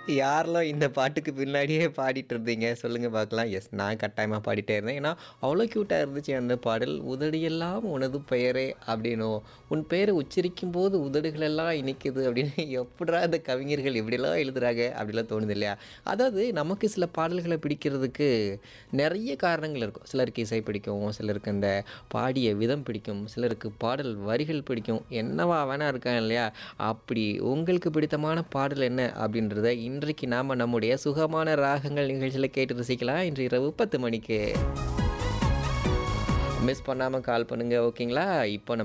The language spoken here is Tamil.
யாரெல்லாம் இந்த பாட்டுக்கு பின்னாடியே பாடிட்டு இருந்தீங்க சொல்லுங்க பார்க்கலாம் எஸ் நான் கட்டாயமாக பாடிட்டே இருந்தேன் ஏன்னா அவ்வளோ க்யூட்டாக இருந்துச்சு அந்த பாடல் உதடியெல்லாம் உனது பெயரே அப்படின்னும் உன் பெயரை உச்சரிக்கும் போது உதடுகளெல்லாம் இனிக்குது அப்படின்னு எப்படா இந்த கவிஞர்கள் இப்படிலாம் எழுதுறாங்க அப்படிலாம் தோணுது இல்லையா அதாவது நமக்கு சில பாடல்களை பிடிக்கிறதுக்கு நிறைய காரணங்கள் இருக்கும் சிலருக்கு இசை பிடிக்கும் சிலருக்கு அந்த பாடிய விதம் பிடிக்கும் சிலருக்கு பாடல் வரிகள் பிடிக்கும் என்னவா வேணா இருக்காங்க இல்லையா அப்படி உங்களுக்கு பிடித்தமான பாடல் என்ன அப்படின்றத இன்றைக்கு நாம் நம்முடைய சுகமான ராகங்கள் நிகழ்ச்சியில் கேட்டு ரசிக்கலாம் இன்று இரவு பத்து மணிக்கு மிஸ் பண்ணாமல் கால் பண்ணுங்கள் ஓகேங்களா இப்போ நம்ம